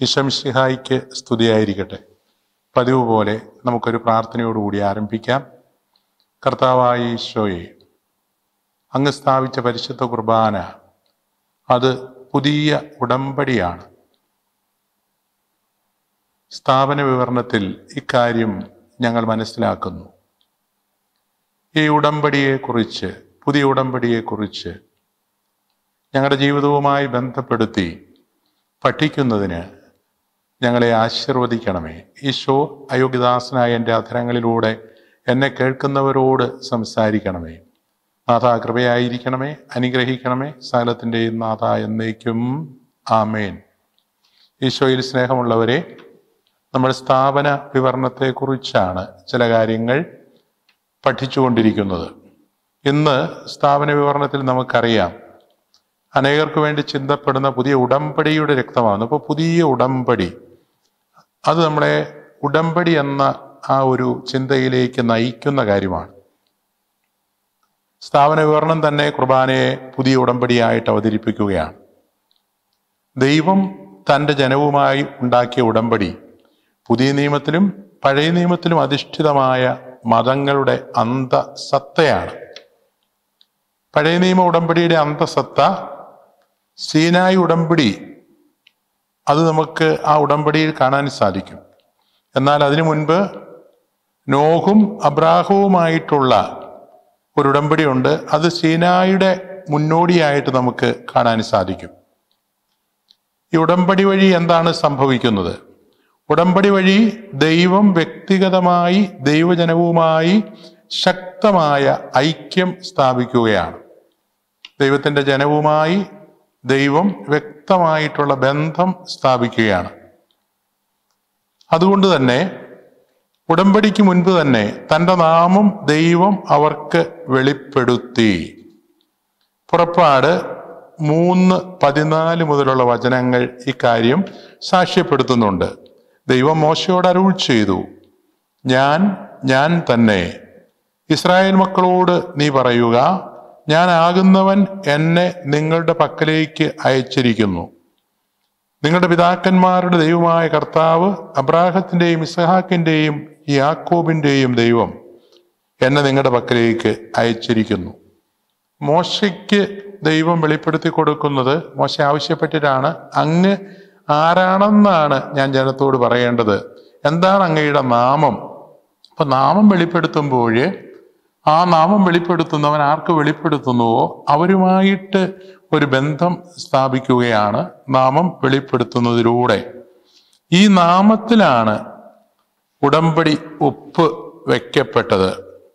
ഇശംഷിഹായിക്ക് സ്തുതിയായിരിക്കട്ടെ പതിവ് പോലെ നമുക്കൊരു പ്രാർത്ഥനയോടുകൂടി ആരംഭിക്കാം കർത്താവായ ഈശോയെ അങ്ങ് സ്ഥാപിച്ച പരിശുദ്ധ കുർബാന അത് പുതിയ ഉടമ്പടിയാണ് സ്ഥാപന വിവരണത്തിൽ ഇക്കാര്യം ഞങ്ങൾ മനസ്സിലാക്കുന്നു ഈ ഉടമ്പടിയെക്കുറിച്ച് പുതിയ ഉടമ്പടിയെക്കുറിച്ച് ഞങ്ങളുടെ ജീവിതവുമായി ബന്ധപ്പെടുത്തി പഠിക്കുന്നതിന് ഞങ്ങളെ ആശീർവദിക്കണമേ ഈശോ അയോഗ്യദാസനായ എൻ്റെ അധരങ്ങളിലൂടെ എന്നെ കേൾക്കുന്നവരോട് സംസാരിക്കണമേ നാഥ കൃപയായിരിക്കണമേ അനുഗ്രഹിക്കണമേ സകലത്തിൻ്റെയും നാഥ എന്നേക്കും ആമേൻ ഈശോയിൽ സ്നേഹമുള്ളവരെ നമ്മൾ സ്ഥാപന വിവരണത്തെക്കുറിച്ചാണ് ചില കാര്യങ്ങൾ പഠിച്ചുകൊണ്ടിരിക്കുന്നത് ഇന്ന് സ്ഥാപന വിവരണത്തിൽ നമുക്കറിയാം അനേകർക്ക് വേണ്ടി ചിന്തപ്പെടുന്ന പുതിയ ഉടമ്പടിയുടെ രക്തമാണ് അപ്പോൾ പുതിയ ഉടമ്പടി അത് നമ്മളെ ഉടമ്പടി എന്ന ആ ഒരു ചിന്തയിലേക്ക് നയിക്കുന്ന കാര്യമാണ് സ്ഥാപന വിവരണം തന്നെ കുർബാനയെ പുതിയ ഉടമ്പടിയായിട്ട് അവതരിപ്പിക്കുകയാണ് ദൈവം തൻ്റെ ജനവുമായി ഉണ്ടാക്കിയ ഉടമ്പടി പുതിയ നിയമത്തിലും പഴയ നിയമത്തിലും അധിഷ്ഠിതമായ മതങ്ങളുടെ അന്തസത്തയാണ് പഴയ നിയമ ഉടമ്പടിയുടെ അന്തസത്ത സീനായി ഉടമ്പടി അത് നമുക്ക് ആ ഉടമ്പടിയിൽ കാണാൻ സാധിക്കും എന്നാൽ അതിനു മുൻപ് നോഹും അബ്രാഹവുമായിട്ടുള്ള ഒരു ഉടമ്പടിയുണ്ട് അത് സീനായുടെ മുന്നോടിയായിട്ട് നമുക്ക് കാണാൻ സാധിക്കും ഈ ഉടമ്പടി വഴി എന്താണ് സംഭവിക്കുന്നത് ഉടമ്പടി വഴി ദൈവം വ്യക്തിഗതമായി ദൈവജനവുമായി ശക്തമായ ഐക്യം സ്ഥാപിക്കുകയാണ് ദൈവത്തിൻ്റെ ജനവുമായി ദൈവം വ്യക്തമായിട്ടുള്ള ബന്ധം സ്ഥാപിക്കുകയാണ് അതുകൊണ്ട് തന്നെ ഉടമ്പടിക്ക് മുൻപ് തന്നെ തൻ്റെ നാമം ദൈവം അവർക്ക് വെളിപ്പെടുത്തി പുറപ്പാട് മൂന്ന് പതിനാല് മുതലുള്ള വചനങ്ങൾ ഇക്കാര്യം സാക്ഷ്യപ്പെടുത്തുന്നുണ്ട് ദൈവം മോശയോട് അരുൾ ചെയ്തു ഞാൻ ഞാൻ തന്നെ ഇസ്രായേൽ മക്കളോട് നീ പറയുക ഞാൻ ആകുന്നവൻ എന്നെ നിങ്ങളുടെ പക്കലേക്ക് അയച്ചിരിക്കുന്നു നിങ്ങളുടെ പിതാക്കന്മാരുടെ ദൈവമായ കർത്താവ് അബ്രാഹത്തിൻ്റെയും ഇസഹാക്കിൻ്റെയും യാക്കോബിൻ്റെയും ദൈവം എന്നെ നിങ്ങളുടെ പക്കലേക്ക് അയച്ചിരിക്കുന്നു മോശയ്ക്ക് ദൈവം വെളിപ്പെടുത്തി കൊടുക്കുന്നത് മോശ ആവശ്യപ്പെട്ടിട്ടാണ് അങ്ങ് ആരാണെന്നാണ് ഞാൻ ജനത്തോട് പറയേണ്ടത് എന്താണ് അങ്ങയുടെ നാമം അപ്പൊ നാമം വെളിപ്പെടുത്തുമ്പോൾ ആ നാമം വെളിപ്പെടുത്തുന്നവൻ ആർക്ക് വെളിപ്പെടുത്തുന്നുവോ അവരുമായിട്ട് ഒരു ബന്ധം സ്ഥാപിക്കുകയാണ് നാമം വെളിപ്പെടുത്തുന്നതിലൂടെ ഈ നാമത്തിലാണ് ഉടമ്പടി ഒപ്പ് വയ്ക്കപ്പെട്ടത്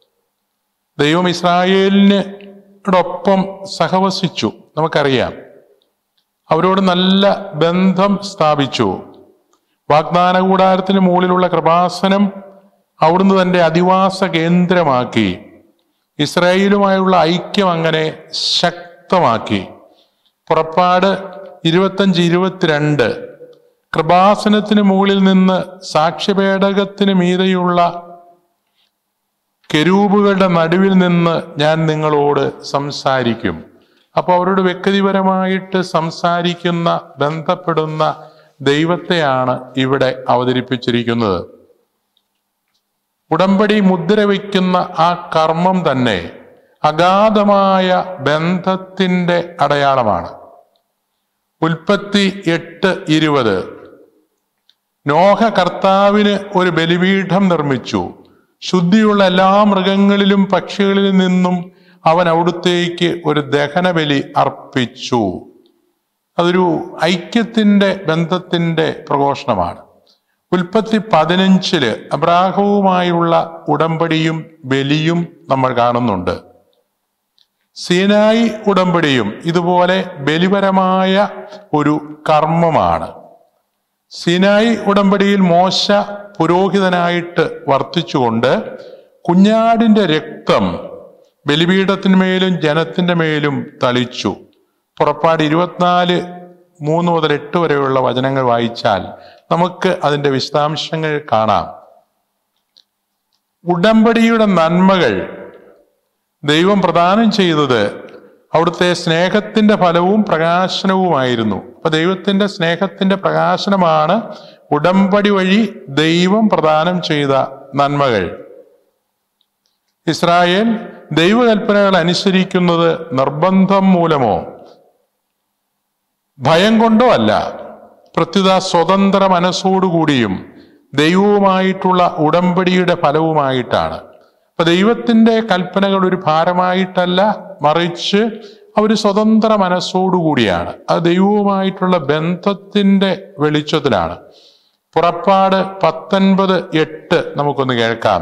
ദൈവം ഇസ്രായേലിന് ഒപ്പം സഹവസിച്ചു നമുക്കറിയാം അവരോട് നല്ല ബന്ധം സ്ഥാപിച്ചു വാഗ്ദാന കൂടാരത്തിന് മുകളിലുള്ള കൃപാസനം അവിടുന്ന് തന്റെ അധിവാസ കേന്ദ്രമാക്കി ഇസ്രായേലുമായുള്ള ഐക്യം അങ്ങനെ ശക്തമാക്കി പുറപ്പാട് ഇരുപത്തഞ്ച് ഇരുപത്തിരണ്ട് കൃപാസനത്തിന് മുകളിൽ നിന്ന് സാക്ഷ്യപേടകത്തിന് മീതെയുള്ള കെരൂബുകളുടെ നടുവിൽ നിന്ന് ഞാൻ നിങ്ങളോട് സംസാരിക്കും അപ്പോൾ അവരോട് വ്യക്തിപരമായിട്ട് സംസാരിക്കുന്ന ബന്ധപ്പെടുന്ന ദൈവത്തെയാണ് ഇവിടെ അവതരിപ്പിച്ചിരിക്കുന്നത് ഉടമ്പടി മുദ്ര വയ്ക്കുന്ന ആ കർമ്മം തന്നെ അഗാധമായ ബന്ധത്തിന്റെ അടയാളമാണ് ഉൽപ്പത്തി എട്ട് ഇരുപത് നോഹ കർത്താവിന് ഒരു ബലിപീഠം നിർമ്മിച്ചു ശുദ്ധിയുള്ള എല്ലാ മൃഗങ്ങളിലും പക്ഷികളിൽ നിന്നും അവൻ അവിടുത്തേക്ക് ഒരു ദഹനബലി അർപ്പിച്ചു അതൊരു ഐക്യത്തിന്റെ ബന്ധത്തിന്റെ പ്രഘോഷണമാണ് ഉൽപ്പത്തി പതിനഞ്ചില് അബ്രാഹവുമായുള്ള ഉടമ്പടിയും ബലിയും നമ്മൾ കാണുന്നുണ്ട് സീനായി ഉടമ്പടിയും ഇതുപോലെ ബലിപരമായ ഒരു കർമ്മമാണ് സീനായി ഉടമ്പടിയിൽ മോശ പുരോഹിതനായിട്ട് വർത്തിച്ചുകൊണ്ട് കുഞ്ഞാടിന്റെ രക്തം ബലിപീഠത്തിന്മേലും ജനത്തിന്റെ മേലും തളിച്ചു പുറപ്പാട് ഇരുപത്തിനാല് മൂന്ന് മുതൽ എട്ട് വരെയുള്ള വചനങ്ങൾ വായിച്ചാൽ നമുക്ക് അതിന്റെ വിശദാംശങ്ങൾ കാണാം ഉടമ്പടിയുടെ നന്മകൾ ദൈവം പ്രദാനം ചെയ്തത് അവിടുത്തെ സ്നേഹത്തിന്റെ ഫലവും പ്രകാശനവുമായിരുന്നു അപ്പൊ ദൈവത്തിന്റെ സ്നേഹത്തിന്റെ പ്രകാശനമാണ് ഉടമ്പടി വഴി ദൈവം പ്രദാനം ചെയ്ത നന്മകൾ ഇസ്രായേൽ ദൈവകൽപ്പനകൾ അനുസരിക്കുന്നത് നിർബന്ധം മൂലമോ ഭയം കൊണ്ടോ അല്ല പ്രത്യുത സ്വതന്ത്ര മനസ്സോടുകൂടിയും ദൈവവുമായിട്ടുള്ള ഉടമ്പടിയുടെ ഫലവുമായിട്ടാണ് അപ്പൊ ദൈവത്തിന്റെ കൽപ്പനകൾ ഒരു ഭാരമായിട്ടല്ല മറിച്ച് അവർ സ്വതന്ത്ര മനസ്സോടുകൂടിയാണ് അത് ദൈവവുമായിട്ടുള്ള ബന്ധത്തിന്റെ വെളിച്ചത്തിലാണ് പുറപ്പാട് പത്തൊൻപത് എട്ട് നമുക്കൊന്ന് കേൾക്കാം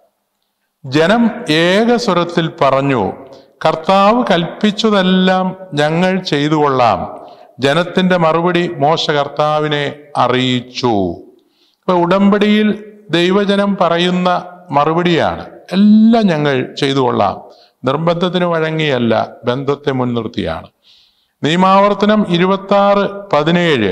ജനം ഏകസ്വരത്തിൽ പറഞ്ഞു കർത്താവ് കൽപ്പിച്ചതെല്ലാം ഞങ്ങൾ ചെയ്തു കൊള്ളാം ജനത്തിന്റെ മറുപടി മോശ കർത്താവിനെ അറിയിച്ചു ഇപ്പൊ ഉടമ്പടിയിൽ ദൈവജനം പറയുന്ന മറുപടിയാണ് എല്ലാം ഞങ്ങൾ ചെയ്തു കൊള്ളാം നിർബന്ധത്തിന് വഴങ്ങിയല്ല ബന്ധത്തെ മുൻനിർത്തിയാണ് നിയമാവർത്തനം ഇരുപത്തി ആറ് പതിനേഴ്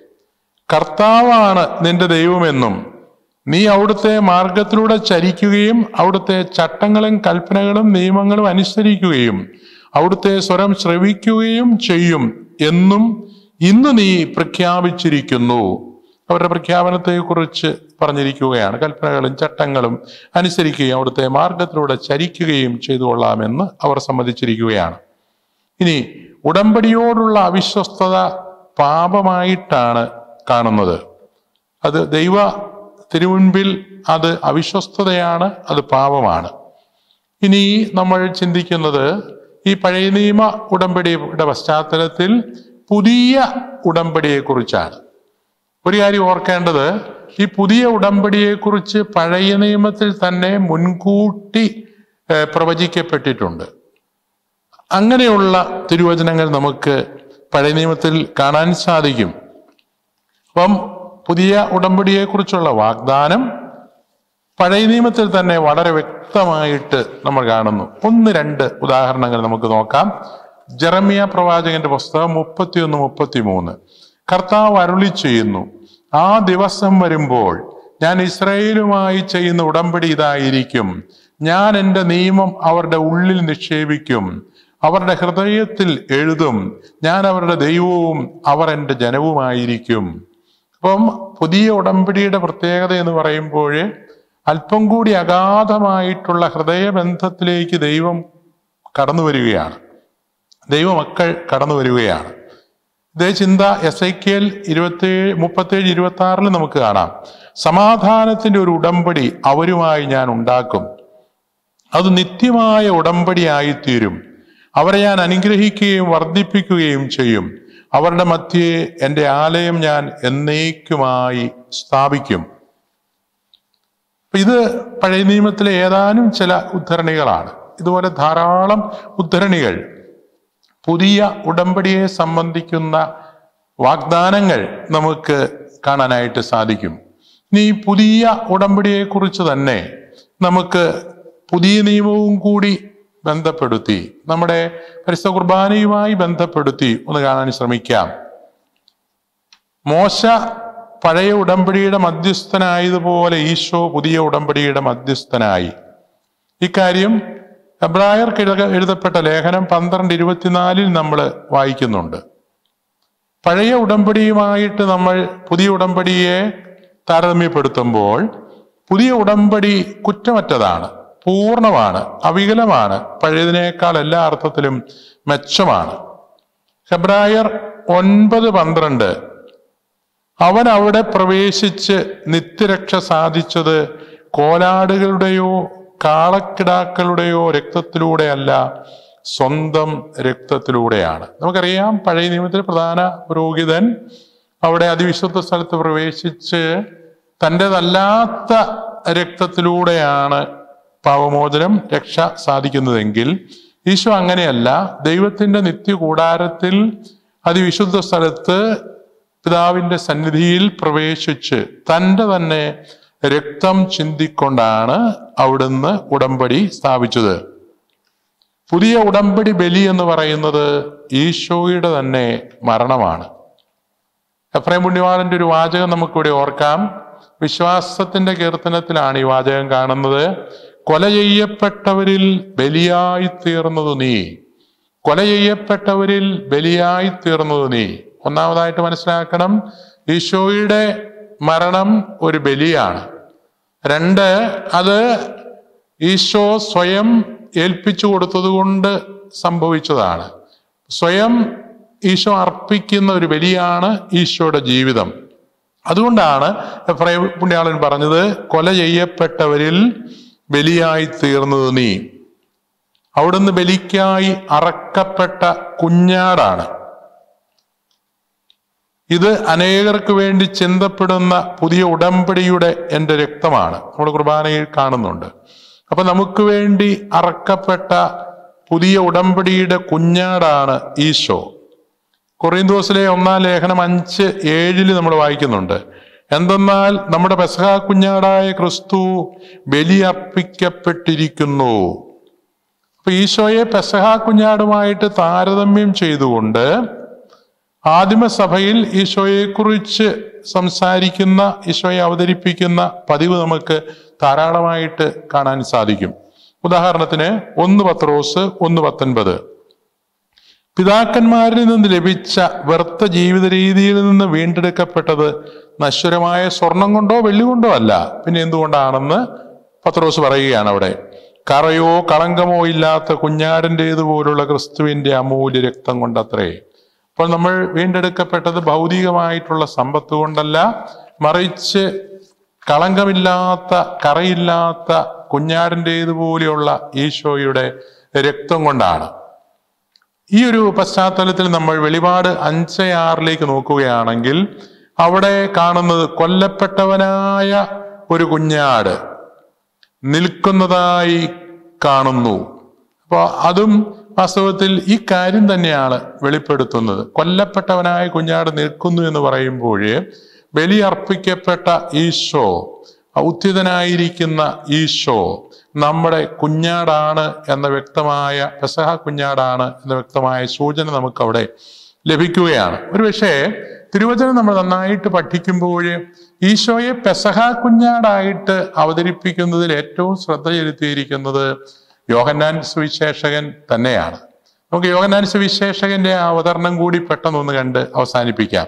കർത്താവാണ് നിന്റെ ദൈവമെന്നും നീ അവിടുത്തെ മാർഗത്തിലൂടെ ചരിക്കുകയും അവിടുത്തെ ചട്ടങ്ങളും കൽപ്പനകളും നിയമങ്ങളും അനുസരിക്കുകയും അവിടുത്തെ സ്വരം ശ്രവിക്കുകയും ചെയ്യും എന്നും ഇന്ന് നീ പ്രഖ്യാപിച്ചിരിക്കുന്നു അവരുടെ പ്രഖ്യാപനത്തെക്കുറിച്ച് പറഞ്ഞിരിക്കുകയാണ് കൽപ്പനകളും ചട്ടങ്ങളും അനുസരിക്കുകയും അവിടുത്തെ മാർഗത്തിലൂടെ ചരിക്കുകയും ചെയ്തു കൊള്ളാമെന്ന് അവർ സമ്മതിച്ചിരിക്കുകയാണ് ഇനി ഉടമ്പടിയോടുള്ള അവിശ്വസ്തത പാപമായിട്ടാണ് കാണുന്നത് അത് ദൈവ തിരുമുൻപിൽ അത് അവിശ്വസ്തതയാണ് അത് പാപമാണ് ഇനി നമ്മൾ ചിന്തിക്കുന്നത് ഈ പഴയ നിയമ ഉടമ്പടിയുടെ പശ്ചാത്തലത്തിൽ പുതിയ ഉടമ്പടിയെ കുറിച്ചാണ് ഒരു കാര്യം ഓർക്കേണ്ടത് ഈ പുതിയ ഉടമ്പടിയെക്കുറിച്ച് പഴയ നിയമത്തിൽ തന്നെ മുൻകൂട്ടി ഏഹ്, പ്രവചിക്കപ്പെട്ടിട്ടുണ്ട് അങ്ങനെയുള്ള തിരുവചനങ്ങൾ നമുക്ക് പഴയ നിയമത്തിൽ കാണാൻ സാധിക്കും അപ്പം പുതിയ ഉടമ്പടിയെക്കുറിച്ചുള്ള വാഗ്ദാനം പഴയ നിയമത്തിൽ തന്നെ വളരെ വ്യക്തമായിട്ട് നമ്മൾ കാണുന്നു ഒന്ന് രണ്ട് ഉദാഹരണങ്ങൾ നമുക്ക് നോക്കാം ജെറമിയ പ്രവാചകന്റെ പുസ്തകം മുപ്പത്തിയൊന്ന് മുപ്പത്തിമൂന്ന് കർത്താവ് അരുളി ചെയ്യുന്നു ആ ദിവസം വരുമ്പോൾ ഞാൻ ഇസ്രായേലുമായി ചെയ്യുന്ന ഉടമ്പടി ഇതായിരിക്കും ഞാൻ എൻ്റെ നിയമം അവരുടെ ഉള്ളിൽ നിക്ഷേപിക്കും അവരുടെ ഹൃദയത്തിൽ എഴുതും ഞാൻ അവരുടെ ദൈവവും അവർ എൻ്റെ ജനവുമായിരിക്കും അപ്പം പുതിയ ഉടമ്പടിയുടെ പ്രത്യേകത എന്ന് പറയുമ്പോൾ അല്പം കൂടി അഗാധമായിട്ടുള്ള ഹൃദയബന്ധത്തിലേക്ക് ദൈവം കടന്നു വരികയാണ് ദൈവമക്കൾ കടന്നു വരികയാണ് ഇതേ ചിന്ത എസ് ഐ കെ എൽ ഇരുപത്തേഴ് മുപ്പത്തേഴ് ഇരുപത്തി ആറിൽ നമുക്ക് കാണാം സമാധാനത്തിന്റെ ഒരു ഉടമ്പടി അവരുമായി ഞാൻ ഉണ്ടാക്കും അത് നിത്യമായ ഉടമ്പടിയായിത്തീരും അവരെ ഞാൻ അനുഗ്രഹിക്കുകയും വർദ്ധിപ്പിക്കുകയും ചെയ്യും അവരുടെ മധ്യേ എൻ്റെ ആലയം ഞാൻ എന്നേക്കുമായി സ്ഥാപിക്കും അപ്പൊ ഇത് പഴയ നിയമത്തിലെ ഏതാനും ചില ഉദ്ധരണികളാണ് ഇതുപോലെ ധാരാളം ഉദ്ധരണികൾ പുതിയ ഉടമ്പടിയെ സംബന്ധിക്കുന്ന വാഗ്ദാനങ്ങൾ നമുക്ക് കാണാനായിട്ട് സാധിക്കും ഇനി ഈ പുതിയ ഉടമ്പടിയെക്കുറിച്ച് തന്നെ നമുക്ക് പുതിയ നിയമവും കൂടി ബന്ധപ്പെടുത്തി നമ്മുടെ പരിശുദ്ധ കുർബാനയുമായി ബന്ധപ്പെടുത്തി ഒന്ന് കാണാൻ ശ്രമിക്കാം മോശ പഴയ ഉടമ്പടിയുടെ മധ്യസ്ഥനായതുപോലെ ഈശോ പുതിയ ഉടമ്പടിയുടെ മധ്യസ്ഥനായി ഇക്കാര്യം എബ്രായർക്ക് എഴുത- എഴുതപ്പെട്ട ലേഖനം പന്ത്രണ്ട് ഇരുപത്തിനാലിൽ നമ്മൾ വായിക്കുന്നുണ്ട് പഴയ ഉടമ്പടിയുമായിട്ട് നമ്മൾ പുതിയ ഉടമ്പടിയെ താരതമ്യപ്പെടുത്തുമ്പോൾ പുതിയ ഉടമ്പടി കുറ്റമറ്റതാണ് പൂർണ്ണമാണ് അവികലമാണ് പഴയതിനേക്കാൾ എല്ലാ അർത്ഥത്തിലും മെച്ചമാണ് ഹെബ്രായർ ഒൻപത് പന്ത്രണ്ട് അവൻ അവിടെ പ്രവേശിച്ച് നിത്യരക്ഷ സാധിച്ചത് കോലാടുകളുടെയോ കാളക്കിടാക്കളുടെയോ രക്തത്തിലൂടെയല്ല സ്വന്തം രക്തത്തിലൂടെയാണ് നമുക്കറിയാം പഴയ നിയമത്തിലെ പ്രധാന പുരോഹിതൻ അവിടെ അതിവിശുദ്ധ സ്ഥലത്ത് പ്രവേശിച്ച് തൻ്റെതല്ലാത്ത രക്തത്തിലൂടെയാണ് പാവമോചനം രക്ഷ സാധിക്കുന്നതെങ്കിൽ ഈശോ അങ്ങനെയല്ല ദൈവത്തിന്റെ നിത്യകൂടാരത്തിൽ അതിവിശുദ്ധ സ്ഥലത്ത് പിതാവിന്റെ സന്നിധിയിൽ പ്രവേശിച്ച് തൻ്റെ തന്നെ രക്തം ചിന്തിക്കൊണ്ടാണ് അവിടുന്ന് ഉടമ്പടി സ്ഥാപിച്ചത് പുതിയ ഉടമ്പടി ബലി എന്ന് പറയുന്നത് ഈശോയുടെ തന്നെ മരണമാണ് എഫ്രൈം പുണ്യവാളന്റെ ഒരു വാചകം നമുക്കിവിടെ ഓർക്കാം വിശ്വാസത്തിന്റെ കീർത്തനത്തിലാണ് ഈ വാചകം കാണുന്നത് കൊല ചെയ്യപ്പെട്ടവരിൽ ബലിയായി തീർന്നത് നീ കൊല ചെയ്യപ്പെട്ടവരിൽ ബലിയായി തീർന്നത് നീ ഒന്നാമതായിട്ട് മനസ്സിലാക്കണം ഈശോയുടെ മരണം ഒരു ബലിയാണ് രണ്ട് അത് ഈശോ സ്വയം ഏൽപ്പിച്ചു കൊടുത്തതുകൊണ്ട് സംഭവിച്ചതാണ് സ്വയം ഈശോ അർപ്പിക്കുന്ന ഒരു ബലിയാണ് ഈശോയുടെ ജീവിതം അതുകൊണ്ടാണ് എഫ്രൈം പുണ്യാളൻ പറഞ്ഞത് കൊല ചെയ്യപ്പെട്ടവരിൽ ബലിയായി തീർന്നത് നീ അവിടുന്ന് ബലിക്കായി അറക്കപ്പെട്ട കുഞ്ഞാടാണ് ഇത് അനേകർക്ക് വേണ്ടി ചിന്തപ്പെടുന്ന പുതിയ ഉടമ്പടിയുടെ എൻ്റെ രക്തമാണ് നമ്മൾ കുർബാനയിൽ കാണുന്നുണ്ട് അപ്പൊ നമുക്ക് വേണ്ടി അറക്കപ്പെട്ട പുതിയ ഉടമ്പടിയുടെ കുഞ്ഞാടാണ് ഈശോ കൊറിന്തോസിലെ ഒന്നാം ലേഖനം അഞ്ച് ഏഴില് നമ്മൾ വായിക്കുന്നുണ്ട് എന്തെന്നാൽ നമ്മുടെ പെസഹ കുഞ്ഞാടായ ക്രിസ്തു ബലിയർപ്പിക്കപ്പെട്ടിരിക്കുന്നു അപ്പൊ ഈശോയെ പെസഹ കുഞ്ഞാടുമായിട്ട് താരതമ്യം ചെയ്തുകൊണ്ട് ആദിമസഭയിൽ ഈശോയെക്കുറിച്ച് സംസാരിക്കുന്ന ഈശോയെ അവതരിപ്പിക്കുന്ന പതിവ് നമുക്ക് ധാരാളമായിട്ട് കാണാൻ സാധിക്കും ഉദാഹരണത്തിന് ഒന്ന് പത്രോസ് ഒന്ന് പത്തൊൻപത് പിതാക്കന്മാരിൽ നിന്ന് ലഭിച്ച വ്യർത്ഥ ജീവിത രീതിയിൽ നിന്ന് വീണ്ടെടുക്കപ്പെട്ടത് നശ്വരമായ സ്വർണം കൊണ്ടോ വെള്ളി കൊണ്ടോ അല്ല പിന്നെ എന്തുകൊണ്ടാണെന്ന് പത്രോസ് പറയുകയാണ് അവിടെ കറയോ കളങ്കമോ ഇല്ലാത്ത കുഞ്ഞാടിൻ്റെതുപോലുള്ള ക്രിസ്തുവിന്റെ അമൂല്യ രക്തം കൊണ്ടത്രേ അപ്പോൾ നമ്മൾ വീണ്ടെടുക്കപ്പെട്ടത് ഭൗതികമായിട്ടുള്ള സമ്പത്ത് കൊണ്ടല്ല മറിച്ച് കളങ്കമില്ലാത്ത കറയില്ലാത്ത കുഞ്ഞാടിൻ്റെതുപോലെയുള്ള ഈശോയുടെ രക്തം കൊണ്ടാണ് ഈ ഒരു പശ്ചാത്തലത്തിൽ നമ്മൾ വെളിപാട് അഞ്ച് ആറിലേക്ക് നോക്കുകയാണെങ്കിൽ അവിടെ കാണുന്നത് കൊല്ലപ്പെട്ടവനായ ഒരു കുഞ്ഞാട് നിൽക്കുന്നതായി കാണുന്നു അപ്പോൾ അതും വാസ്തവത്തിൽ ഈ കാര്യം തന്നെയാണ് വെളിപ്പെടുത്തുന്നത് കൊല്ലപ്പെട്ടവനായ കുഞ്ഞാട് നിൽക്കുന്നു എന്ന് പറയുമ്പോൾ ബലിയർപ്പിക്കപ്പെട്ട ഈശോ ഔദ്ധിതനായിരിക്കുന്ന ഈശോ നമ്മുടെ കുഞ്ഞാടാണ് എന്ന വ്യക്തമായ പെസഹ കുഞ്ഞാടാണ് എന്ന വ്യക്തമായ സൂചന നമുക്ക് അവിടെ ലഭിക്കുകയാണ് ഒരുപക്ഷെ തിരുവചനം നമ്മൾ നന്നായിട്ട് പഠിക്കുമ്പോൾ ഈശോയെ പെസഹ കുഞ്ഞാടായിട്ട് അവതരിപ്പിക്കുന്നതിൽ ഏറ്റവും ശ്രദ്ധ ചെലുത്തിയിരിക്കുന്നത് യോഹന്നാൻ സുവിശേഷകൻ തന്നെയാണ് നമുക്ക് യോഹന്നാൻ സുവിശേഷകന്റെ ആ അവതരണം കൂടി പെട്ടെന്നൊന്ന് കണ്ട് അവസാനിപ്പിക്കാം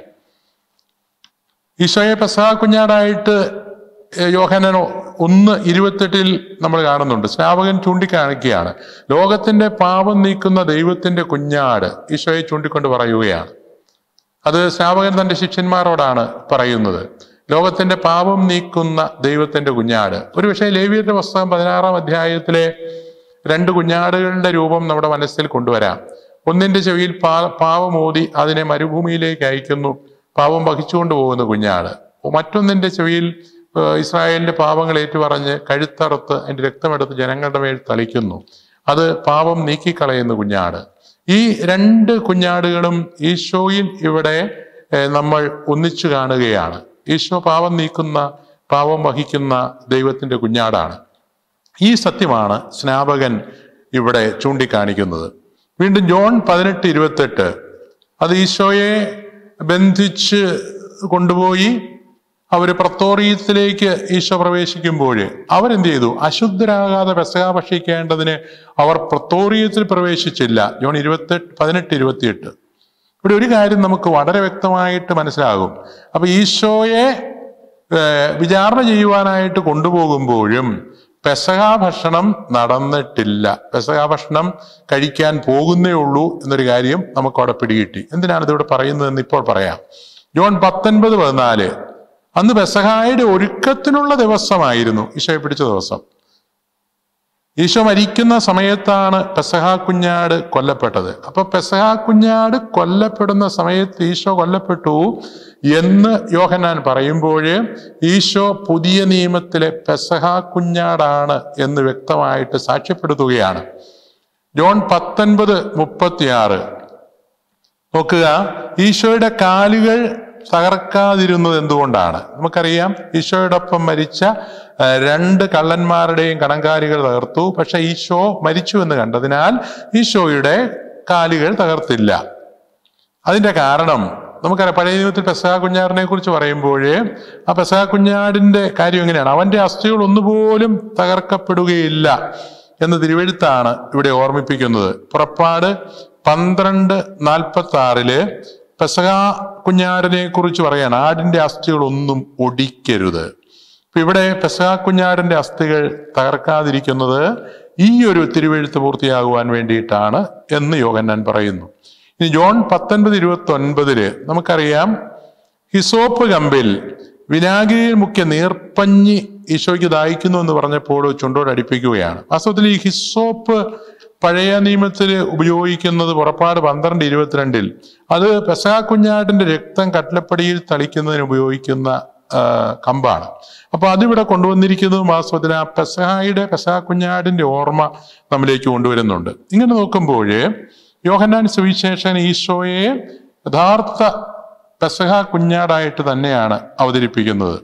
ഈശോയെ പെസഹ കുഞ്ഞാടായിട്ട് യോഹനൻ ഒന്ന് ഇരുപത്തെട്ടിൽ നമ്മൾ കാണുന്നുണ്ട് സ്നാപകൻ ചൂണ്ടിക്കാണിക്കുകയാണ് ലോകത്തിന്റെ പാപം നീക്കുന്ന ദൈവത്തിന്റെ കുഞ്ഞാട് ഈശോയെ ചൂണ്ടിക്കൊണ്ട് പറയുകയാണ് അത് സ്നാപകൻ തന്റെ ശിഷ്യന്മാരോടാണ് പറയുന്നത് ലോകത്തിന്റെ പാപം നീക്കുന്ന ദൈവത്തിന്റെ കുഞ്ഞാട് ഒരു പക്ഷേ ലേവിയരുടെ പുസ്തകം പതിനാറാം അധ്യായത്തിലെ രണ്ട് കുഞ്ഞാടുകളുടെ രൂപം നമ്മുടെ മനസ്സിൽ കൊണ്ടുവരാം ഒന്നിന്റെ ചെവിയിൽ പാ പാവമോതി അതിനെ മരുഭൂമിയിലേക്ക് അയക്കുന്നു പാവം വഹിച്ചുകൊണ്ട് പോകുന്ന കുഞ്ഞാട് മറ്റൊന്നിന്റെ ചെവിയിൽ ഇസ്രായേലിന്റെ പാപങ്ങൾ ഏറ്റുപറഞ്ഞ് കഴുത്തറുത്ത് അതിന്റെ രക്തമെടുത്ത് ജനങ്ങളുടെ മേൽ തളിക്കുന്നു അത് പാപം നീക്കിക്കളയുന്ന കുഞ്ഞാട് ഈ രണ്ട് കുഞ്ഞാടുകളും ഈശോയിൽ ഇവിടെ നമ്മൾ ഒന്നിച്ചു കാണുകയാണ് ഈശോ പാപം നീക്കുന്ന പാപം വഹിക്കുന്ന ദൈവത്തിന്റെ കുഞ്ഞാടാണ് ഈ സത്യമാണ് സ്നാപകൻ ഇവിടെ ചൂണ്ടിക്കാണിക്കുന്നത് വീണ്ടും ജോൺ പതിനെട്ട് ഇരുപത്തെട്ട് അത് ഈശോയെ ബന്ധിച്ച് കൊണ്ടുപോയി അവർ പ്രത്തോറിയത്തിലേക്ക് ഈശോ പ്രവേശിക്കുമ്പോൾ അവരെന്ത് ചെയ്തു അശുദ്ധരാകാതെ പെസക ഭക്ഷിക്കേണ്ടതിന് അവർ പ്രത്തോറിയത്തിൽ പ്രവേശിച്ചില്ല ജോൺ ഇരുപത്തെട്ട് പതിനെട്ട് ഇരുപത്തിയെട്ട് ഇവിടെ ഒരു കാര്യം നമുക്ക് വളരെ വ്യക്തമായിട്ട് മനസ്സിലാകും അപ്പൊ ഈശോയെ വിചാരണ ചെയ്യുവാനായിട്ട് കൊണ്ടുപോകുമ്പോഴും പെസക ഭക്ഷണം നടന്നിട്ടില്ല പെസക ഭക്ഷണം കഴിക്കാൻ പോകുന്നേ ഉള്ളൂ എന്നൊരു കാര്യം നമുക്ക് അവിടെ പിടികിട്ടി എന്തിനാണ് ഇതിവിടെ പറയുന്നതെന്ന് ഇപ്പോൾ പറയാം ജോൺ പത്തൊൻപത് പതിനാല് അന്ന് പെസഹായുടെ ഒരുക്കത്തിനുള്ള ദിവസമായിരുന്നു ഈശോയെ പിടിച്ച ദിവസം ഈശോ മരിക്കുന്ന സമയത്താണ് പെസഹ കുഞ്ഞാട് കൊല്ലപ്പെട്ടത് അപ്പൊ പെസഹ കുഞ്ഞാട് കൊല്ലപ്പെടുന്ന സമയത്ത് ഈശോ കൊല്ലപ്പെട്ടു എന്ന് യോഹന്നാൻ പറയുമ്പോൾ ഈശോ പുതിയ നിയമത്തിലെ പെസഹ കുഞ്ഞാടാണ് എന്ന് വ്യക്തമായിട്ട് സാക്ഷ്യപ്പെടുത്തുകയാണ് ജോൺ പത്തൊൻപത് മുപ്പത്തിയാറ് നോക്കുക ഈശോയുടെ കാലുകൾ തകർക്കാതിരുന്നത് എന്തുകൊണ്ടാണ് നമുക്കറിയാം ഈശോയോടൊപ്പം മരിച്ച രണ്ട് കള്ളന്മാരുടെയും കണങ്കാലികൾ തകർത്തു പക്ഷെ ഈശോ മരിച്ചു എന്ന് കണ്ടതിനാൽ ഈശോയുടെ കാലുകൾ തകർത്തില്ല അതിന്റെ കാരണം നമുക്കറിയാം പഴയ നിയമത്തിൽ പെസഹ കുഞ്ഞാടിനെ കുറിച്ച് പറയുമ്പോൾ ആ പെസഹ കുഞ്ഞാടിന്റെ കാര്യം എങ്ങനെയാണ് അവന്റെ അസ്ഥികൾ ഒന്നുപോലും തകർക്കപ്പെടുകയില്ല എന്ന് തിരുവഴുത്താണ് ഇവിടെ ഓർമ്മിപ്പിക്കുന്നത് പുറപ്പാട് പന്ത്രണ്ട് നാൽപ്പത്തി ആറില് പെസക കുഞ്ഞാടിനെ കുറിച്ച് പറയാണ് ആടിന്റെ അസ്ഥികളൊന്നും ഒടിക്കരുത് ഇപ്പൊ ഇവിടെ പെസക കുഞ്ഞാടിന്റെ അസ്ഥികൾ തകർക്കാതിരിക്കുന്നത് ഈ ഒരു തിരുവെഴുത്ത് പൂർത്തിയാകുവാൻ വേണ്ടിയിട്ടാണ് എന്ന് യോഗന്നാൻ പറയുന്നു ഇനി ജോൺ പത്തൊൻപത് ഇരുപത്തി ഒൻപതില് നമുക്കറിയാം ഹിസോപ്പ് കമ്പിൽ വിനാഗിരിയിൽ മുഖ്യ നീർപ്പഞ്ഞി ഈശോയ്ക്ക് ദാഹിക്കുന്നു എന്ന് പറഞ്ഞപ്പോൾ ചുണ്ടോട് അടുപ്പിക്കുകയാണ് വാസ്തവത്തിൽ ഈ ഹിസോപ്പ് പഴയ നിയമത്തിൽ ഉപയോഗിക്കുന്നത് പുറപ്പാട് പന്ത്രണ്ട് ഇരുപത്തിരണ്ടിൽ അത് പെസഹ കുഞ്ഞാടിന്റെ രക്തം കട്ലപ്പടിയിൽ തളിക്കുന്നതിന് ഉപയോഗിക്കുന്ന ആ, കമ്പാണ് അപ്പൊ അതിവിടെ കൊണ്ടുവന്നിരിക്കുന്നത് വാസ്തവത്തിൽ ആ പെസഹായുടെ പെസഹ കുഞ്ഞാടിന്റെ ഓർമ്മ നമ്മിലേക്ക് കൊണ്ടുവരുന്നുണ്ട് ഇങ്ങനെ നോക്കുമ്പോൾ യോഹന്നാൻ സുവിശേഷൻ ഈശോയെ യഥാർത്ഥ പെസഹ കുഞ്ഞാടായിട്ട് തന്നെയാണ് അവതരിപ്പിക്കുന്നത്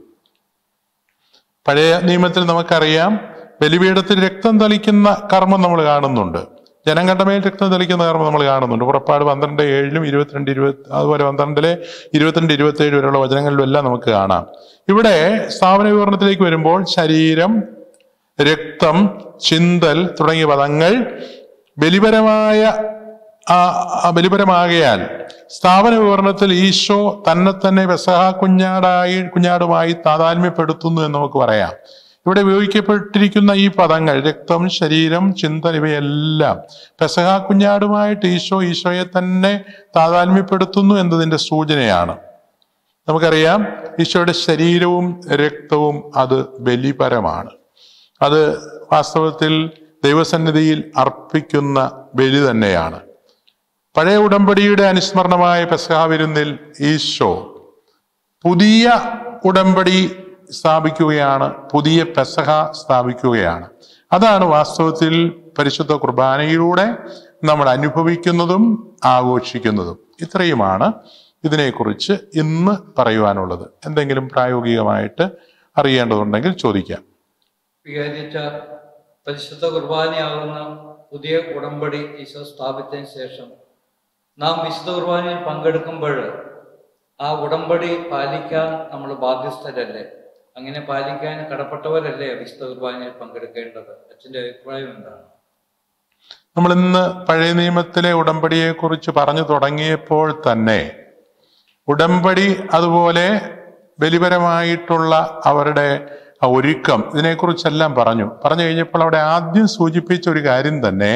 പഴയ നിയമത്തിൽ നമുക്കറിയാം ബലിപീഠത്തിൽ രക്തം തളിക്കുന്ന കർമ്മം നമ്മൾ കാണുന്നുണ്ട് ജനങ്ങളുടെ മേൽ രക്തം തളിക്കുന്ന കർമ്മം നമ്മൾ കാണുന്നുണ്ട് പുറപ്പാട് പന്ത്രണ്ട് ഏഴിലും ഇരുപത്തിരണ്ട് ഇരുപത്തി അതുപോലെ പന്ത്രണ്ടിലെ ഇരുപത്തിരണ്ട് ഇരുപത്തി ഏഴ് വരെയുള്ള വചനങ്ങളിലും എല്ലാം നമുക്ക് കാണാം ഇവിടെ സ്ഥാപന വിവരണത്തിലേക്ക് വരുമ്പോൾ ശരീരം രക്തം ചിന്തൽ തുടങ്ങിയ പദങ്ങൾ ബലിപരമായ ആ ആ ബലിപരമാകയാൽ സ്ഥാപന വിവരണത്തിൽ ഈശോ തന്നെ തന്നെ പെസഹ കുഞ്ഞാടായി കുഞ്ഞാടുമായി താതാത്മ്യപ്പെടുത്തുന്നു എന്ന് നമുക്ക് പറയാം ഇവിടെ ഉപയോഗിക്കപ്പെട്ടിരിക്കുന്ന ഈ പദങ്ങൾ രക്തം ശരീരം ചിന്തൻ ഇവയെല്ലാം പെസഹ കുഞ്ഞാടുമായിട്ട് ഈശോ ഈശോയെ തന്നെ താതാത്മ്യപ്പെടുത്തുന്നു എന്നതിന്റെ സൂചനയാണ് നമുക്കറിയാം ഈശോയുടെ ശരീരവും രക്തവും അത് ബലിപരമാണ് അത് വാസ്തവത്തിൽ ദൈവസന്നിധിയിൽ അർപ്പിക്കുന്ന ബലി തന്നെയാണ് പഴയ ഉടമ്പടിയുടെ അനുസ്മരണമായ പെസഹ വിരുന്നിൽ ഈശോ പുതിയ ഉടമ്പടി സ്ഥാപിക്കുകയാണ് പുതിയ പെസഹ സ്ഥാപിക്കുകയാണ് അതാണ് വാസ്തവത്തിൽ പരിശുദ്ധ കുർബാനയിലൂടെ നമ്മൾ അനുഭവിക്കുന്നതും ആഘോഷിക്കുന്നതും ഇത്രയുമാണ് ഇതിനെക്കുറിച്ച് ഇന്ന് പറയുവാനുള്ളത് എന്തെങ്കിലും പ്രായോഗികമായിട്ട് അറിയേണ്ടതുണ്ടെങ്കിൽ ചോദിക്കാം വികാരിച്ച പരിശുദ്ധ കുർബാനയാകുന്ന പുതിയ ഉടമ്പടി ഈശോ സ്ഥാപിച്ചതിന് ശേഷം നാം വിശുദ്ധ കുർബാനയിൽ പങ്കെടുക്കുമ്പോൾ ആ ഉടമ്പടി പാലിക്കാൻ നമ്മൾ ബാധ്യസ്ഥരല്ലേ അങ്ങനെ പാലിക്കാൻ കടപ്പെട്ടവരല്ലേ വിശുദ്ധ കുർബാനയിൽ പങ്കെടുക്കേണ്ടത് അച്ഛൻ്റെ അഭിപ്രായം എന്താണ് നമ്മൾ ഇന്ന് പഴയ നിയമത്തിലെ ഉടമ്പടിയെ കുറിച്ച് പറഞ്ഞു തുടങ്ങിയപ്പോൾ തന്നെ ഉടമ്പടി അതുപോലെ ബലിപരമായിട്ടുള്ള അവരുടെ ആ ഒരുക്കം ഇതിനെക്കുറിച്ചെല്ലാം പറഞ്ഞു പറഞ്ഞു കഴിഞ്ഞപ്പോൾ അവിടെ ആദ്യം സൂചിപ്പിച്ച ഒരു കാര്യം തന്നെ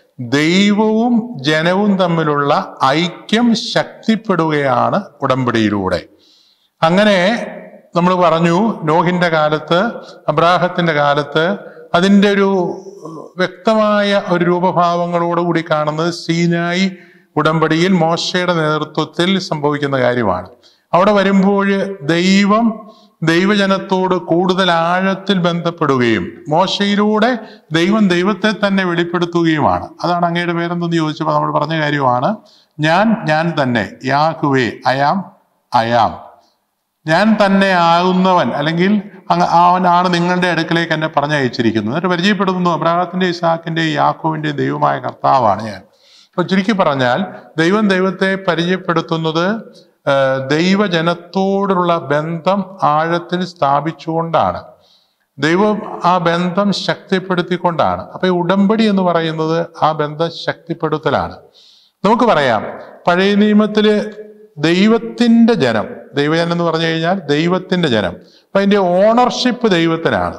ദൈവവും ജനവും തമ്മിലുള്ള ഐക്യം ശക്തിപ്പെടുകയാണ് ഉടമ്പടിയിലൂടെ അങ്ങനെ നമ്മൾ പറഞ്ഞു നോഹിന്റെ കാലത്ത് അബ്രാഹത്തിന്റെ കാലത്ത് അതിൻ്റെ ഒരു വ്യക്തമായ ഒരു രൂപഭാവങ്ങളോടുകൂടി കാണുന്നത് സീനായി ഉടമ്പടിയിൽ മോശയുടെ നേതൃത്വത്തിൽ സംഭവിക്കുന്ന കാര്യമാണ് അവിടെ വരുമ്പോൾ ദൈവം ദൈവജനത്തോട് കൂടുതൽ ആഴത്തിൽ ബന്ധപ്പെടുകയും മോശയിലൂടെ ദൈവം ദൈവത്തെ തന്നെ വെളിപ്പെടുത്തുകയുമാണ് അതാണ് അങ്ങയുടെ പേരെന്തെന്ന് ചോദിച്ചപ്പോൾ നമ്മൾ പറഞ്ഞ കാര്യമാണ് ഞാൻ ഞാൻ തന്നെ യാഹുവേ അയാം അയാം ഞാൻ തന്നെ ആകുന്നവൻ അല്ലെങ്കിൽ അങ്ങ് അവനാണ് നിങ്ങളുടെ അടുക്കലേക്ക് എന്നെ പറഞ്ഞയച്ചിരിക്കുന്നത് എന്നിട്ട് പരിചയപ്പെടുത്തുന്നു അബ്രാഹത്തിന്റെ ഇസാക്കിന്റെ യാക്കോവിന്റെ ദൈവമായ കർത്താവാണ് ഞാൻ അപ്പൊ ചുരുക്കി പറഞ്ഞാൽ ദൈവം ദൈവത്തെ പരിചയപ്പെടുത്തുന്നത് ആ, ദൈവജനത്തോടുള്ള ബന്ധം ആഴത്തിൽ സ്ഥാപിച്ചുകൊണ്ടാണ് ദൈവം ആ ബന്ധം ശക്തിപ്പെടുത്തിക്കൊണ്ടാണ് അപ്പൊ ഈ ഉടമ്പടി എന്ന് പറയുന്നത് ആ ബന്ധം ശക്തിപ്പെടുത്തലാണ് നമുക്ക് പറയാം പഴയ നിയമത്തില് ദൈവത്തിന്റെ ജനം ദൈവജനം എന്ന് പറഞ്ഞു കഴിഞ്ഞാൽ ദൈവത്തിന്റെ ജനം അപ്പൊ അതിന്റെ ഓണർഷിപ്പ് ദൈവത്തിനാണ്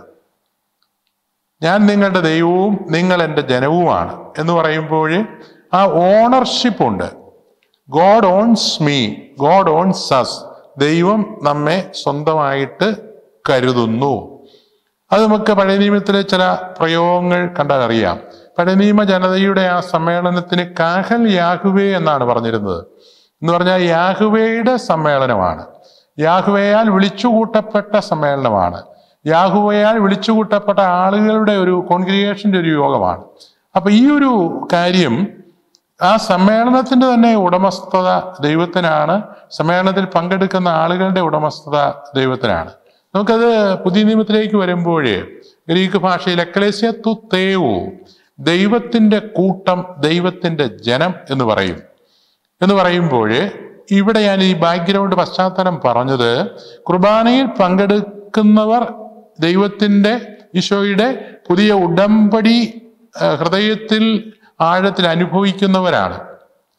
ഞാൻ നിങ്ങളുടെ ദൈവവും നിങ്ങൾ എൻ്റെ ജനവുമാണ് എന്ന് പറയുമ്പോൾ ആ ഓണർഷിപ്പ് ഉണ്ട് God owns me God owns us ദൈവം നമ്മെ സ്വന്തമായിട്ട് കരുതുന്നു അത് നമുക്ക് പഴയ നിയമത്തിലെ ചില പ്രയോഗങ്ങൾ കണ്ടാൽ അറിയാം പഴയ നിയമ ജനതയുടെ ആ സമ്മേളനത്തിന് കാഹൽ യാഹുവേ എന്നാണ് പറഞ്ഞിരുന്നത് എന്ന് പറഞ്ഞാൽ യാഹുവയുടെ സമ്മേളനമാണ് യാഹുവയാൽ വിളിച്ചുകൂട്ടപ്പെട്ട സമ്മേളനമാണ് യാഹുവയാൽ വിളിച്ചുകൂട്ടപ്പെട്ട ആളുകളുടെ ഒരു കോൺഗ്രിഗേഷന്റെ ഒരു യോഗമാണ് അപ്പൊ ഈ ഒരു കാര്യം ആ സമ്മേളനത്തിന്റെ തന്നെ ഉടമസ്ഥത ദൈവത്തിനാണ് സമ്മേളനത്തിൽ പങ്കെടുക്കുന്ന ആളുകളുടെ ഉടമസ്ഥത ദൈവത്തിനാണ് നമുക്കത് പുതിയ നിയമത്തിലേക്ക് വരുമ്പോഴേ ഗ്രീക്ക് ഭാഷയിൽ എക്ലേസ്യ തു തേവു ദൈവത്തിന്റെ കൂട്ടം ദൈവത്തിന്റെ ജനം എന്ന് പറയും എന്ന് പറയുമ്പോൾ ഇവിടെ ഞാൻ ഈ ബാക്ക്ഗ്രൗണ്ട് പശ്ചാത്തലം പറഞ്ഞത് കുർബാനയിൽ പങ്കെടുക്കുന്നവർ ദൈവത്തിന്റെ ഈശോയുടെ പുതിയ ഉടമ്പടി ആ, ഹൃദയത്തിൽ ആഴത്തിൽ അനുഭവിക്കുന്നവരാണ്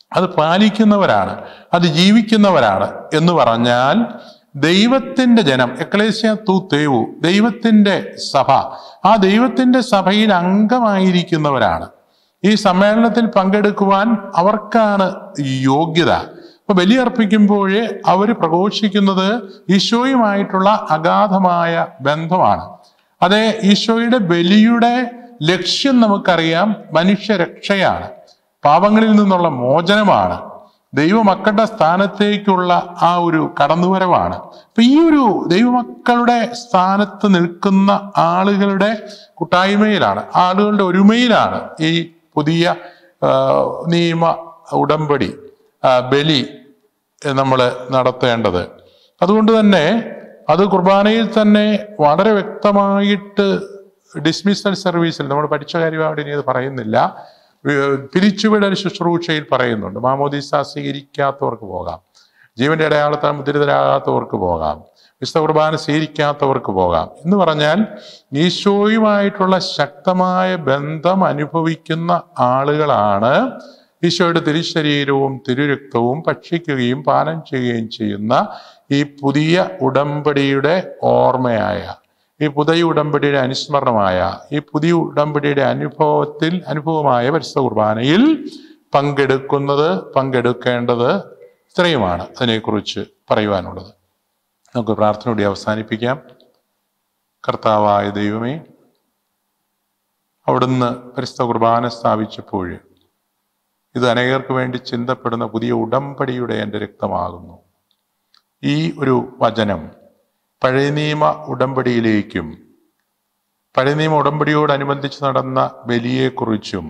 അത് പാലിക്കുന്നവരാണ് അത് ജീവിക്കുന്നവരാണ് എന്ന് പറഞ്ഞാൽ ദൈവത്തിന്റെ ജനം എക്ലേസ്യ തു തേവു ദൈവത്തിന്റെ സഭ ആ ദൈവത്തിന്റെ സഭയിൽ അംഗമായിരിക്കുന്നവരാണ് ഈ സമ്മേളനത്തിൽ പങ്കെടുക്കുവാൻ അവർക്കാണ് യോഗ്യത അപ്പൊ ബലിയർപ്പിക്കുമ്പോൾ അവർ പ്രഘോഷിക്കുന്നത് ഈശോയുമായിട്ടുള്ള അഗാധമായ ബന്ധമാണ് അതെ ഈശോയുടെ ബലിയുടെ ലക്ഷ്യം നമുക്കറിയാം മനുഷ്യരക്ഷയാണ് പാപങ്ങളിൽ നിന്നുള്ള മോചനമാണ് ദൈവമക്കളുടെ സ്ഥാനത്തേക്കുള്ള ആ ഒരു കടന്നുവരവാണ് അപ്പൊ ഈ ഒരു ദൈവമക്കളുടെ സ്ഥാനത്ത് നിൽക്കുന്ന ആളുകളുടെ കൂട്ടായ്മയിലാണ് ആളുകളുടെ ഒരുമയിലാണ് ഈ പുതിയ ആ, നിയമ ഉടമ്പടി ആ, ബലി നമ്മൾ നടത്തേണ്ടത് അതുകൊണ്ട് തന്നെ അത് കുർബാനയിൽ തന്നെ വളരെ വ്യക്തമായിട്ട് ഡിസ്മിസൽ സർവീസിൽ നമ്മൾ പഠിച്ച കാര്യമായിട്ട് ഇനി അത് പറയുന്നില്ല വി- പിരിച്ചുവിടൽ ശുശ്രൂഷയിൽ പറയുന്നുണ്ട് മാമോദീസ സ്വീകരിക്കാത്തവർക്ക് പോകാം ജീവന്റെ അടയാളത്താൽ മുദ്രിതരാകാത്തവർക്ക് പോകാം വിശുദ്ധ കുർബാന സ്വീകരിക്കാത്തവർക്ക് പോകാം എന്ന് പറഞ്ഞാൽ ഈശോയുമായിട്ടുള്ള ശക്തമായ ബന്ധം അനുഭവിക്കുന്ന ആളുകളാണ് ഈശോയുടെ തിരുശരീരവും തിരുരക്തവും ഭക്ഷിക്കുകയും പാനം ചെയ്യുകയും ചെയ്യുന്ന ഈ പുതിയ ഉടമ്പടിയുടെ ഓർമ്മയായ ഈ പുതിയ ഉടമ്പടിയുടെ അനുസ്മരണമായ ഈ പുതിയ ഉടമ്പടിയുടെ അനുഭവത്തിൽ അനുഭവമായ പരിശുദ്ധ കുർബാനയിൽ പങ്കെടുക്കുന്നത് പങ്കെടുക്കേണ്ടത് ഇത്രയുമാണ് അതിനെക്കുറിച്ച് പറയുവാനുള്ളത് നമുക്ക് പ്രാർത്ഥനയോടെ അവസാനിപ്പിക്കാം കർത്താവായ ദൈവമേ അവിടുന്ന് പരിശുദ്ധ കുർബാന സ്ഥാപിച്ചപ്പോൾ ഇത് അനേകർക്ക് വേണ്ടി ചിന്തപ്പെടുന്ന പുതിയ ഉടമ്പടിയുടെ എൻ്റെ രക്തമാകുന്നു ഈ ഒരു വചനം പഴയ നിയമ ഉടമ്പടിയിലേക്കും പഴയ നിയമ ഉടമ്പടിയോടനുബന്ധിച്ച് നടന്ന ബലിയെക്കുറിച്ചും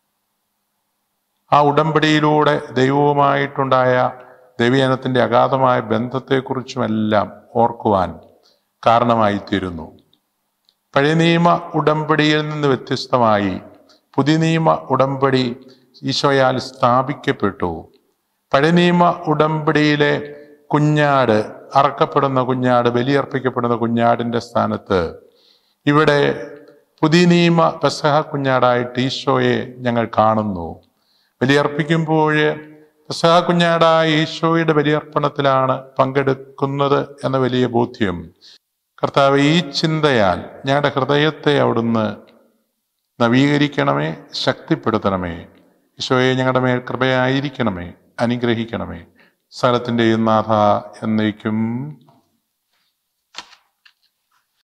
ആ ഉടമ്പടിയിലൂടെ ദൈവവുമായിട്ടുണ്ടായ ദൈവജനത്തിന്റെ അഗാധമായ ബന്ധത്തെക്കുറിച്ചുമെല്ലാം ഓർക്കുവാൻ കാരണമായി തീരുന്നു പഴയ നിയമ ഉടമ്പടിയിൽ നിന്ന് വ്യത്യസ്തമായി പുതിയ നിയമ ഉടമ്പടി ഈശോയാൽ സ്ഥാപിക്കപ്പെട്ടു പഴയ നിയമ ഉടമ്പടിയിലെ കുഞ്ഞാട് അറക്കപ്പെടുന്ന കുഞ്ഞാട് ബലിയർപ്പിക്കപ്പെടുന്ന കുഞ്ഞാടിന്റെ സ്ഥാനത്ത് ഇവിടെ പുതിയ നിയമ പെസഹ കുഞ്ഞാടായിട്ട് ഈശോയെ ഞങ്ങൾ കാണുന്നു ബലിയർപ്പിക്കുമ്പോൾ പെസഹ കുഞ്ഞാടായ ഈശോയുടെ ബലിയർപ്പണത്തിലാണ് പങ്കെടുക്കുന്നത് എന്ന വലിയ ബോധ്യം കർത്താവ് ഈ ചിന്തയാൽ ഞങ്ങളുടെ ഹൃദയത്തെ അവിടുന്ന് നവീകരിക്കണമേ ശക്തിപ്പെടുത്തണമേ ഈശോയെ ഞങ്ങളുടെ മേൽ കൃപയായിരിക്കണമേ അനുഗ്രഹിക്കണമേ സ്ഥലത്തിൻ്റെയും നാഥ എന്നേക്കും